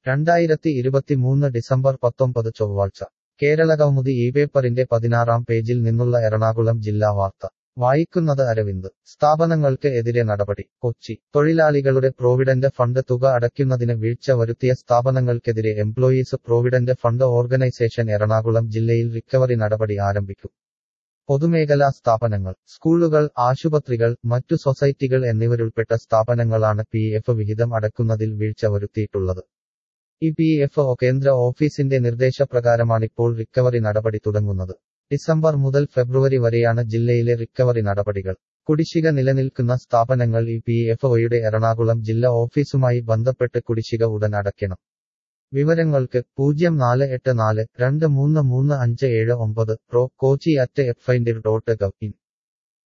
രണ്ടായിരത്തി ഇരുപത്തിമൂന്ന് ഡിസംബർ പത്തൊമ്പത് ചൊവ്വാഴ്ച കേരളകൗമുദി ഈ പേപ്പറിന്റെ പതിനാറാം പേജിൽ നിന്നുള്ള എറണാകുളം ജില്ലാ വാർത്ത വായിക്കുന്നത് അരവിന്ദ് സ്ഥാപനങ്ങൾക്ക് എതിരെ നടപടി കൊച്ചി തൊഴിലാളികളുടെ പ്രോവിഡന്റ് ഫണ്ട് തുക അടയ്ക്കുന്നതിന് വീഴ്ച വരുത്തിയ സ്ഥാപനങ്ങൾക്കെതിരെ employees provident fund organisation Ernakulam ജില്ലയിൽ റിക്കവറി നടപടി ആരംഭിക്കും പൊതുമേഖലാ സ്ഥാപനങ്ങൾ സ്കൂളുകൾ ആശുപത്രികൾ മറ്റു സൊസൈറ്റികൾ എന്നിവരുൾപ്പെട്ട സ്ഥാപനങ്ങളാണ് പി എഫ് വിഹിതം അടക്കുന്നതിൽ വീഴ്ച വരുത്തിയിട്ടുള്ളത് ഇ പി എഫ് ഒ കേന്ദ്ര ഓഫീസിന്റെ നിർദ്ദേശപ്രകാരമാണിപ്പോൾ റിക്കവറി നടപടി തുടങ്ങുന്നത് ഡിസംബർ മുതൽ ഫെബ്രുവരി വരെയാണ് ജില്ലയിലെ റിക്കവറി നടപടികൾ കുടിശ്ശിക നിലനിൽക്കുന്ന സ്ഥാപനങ്ങൾ ഇ പി എഫ് ഒയുടെ എറണാകുളം ജില്ലാ ഓഫീസുമായി ബന്ധപ്പെട്ട് കുടിശ്ശിക ഉടൻ അടയ്ക്കണം വിവരങ്ങൾക്ക് പൂജ്യം നാല് എട്ട് നാല് രണ്ട് മൂന്ന് മൂന്ന് അഞ്ച് ഏഴ് ഒമ്പത് pro Kochi at F dot gov in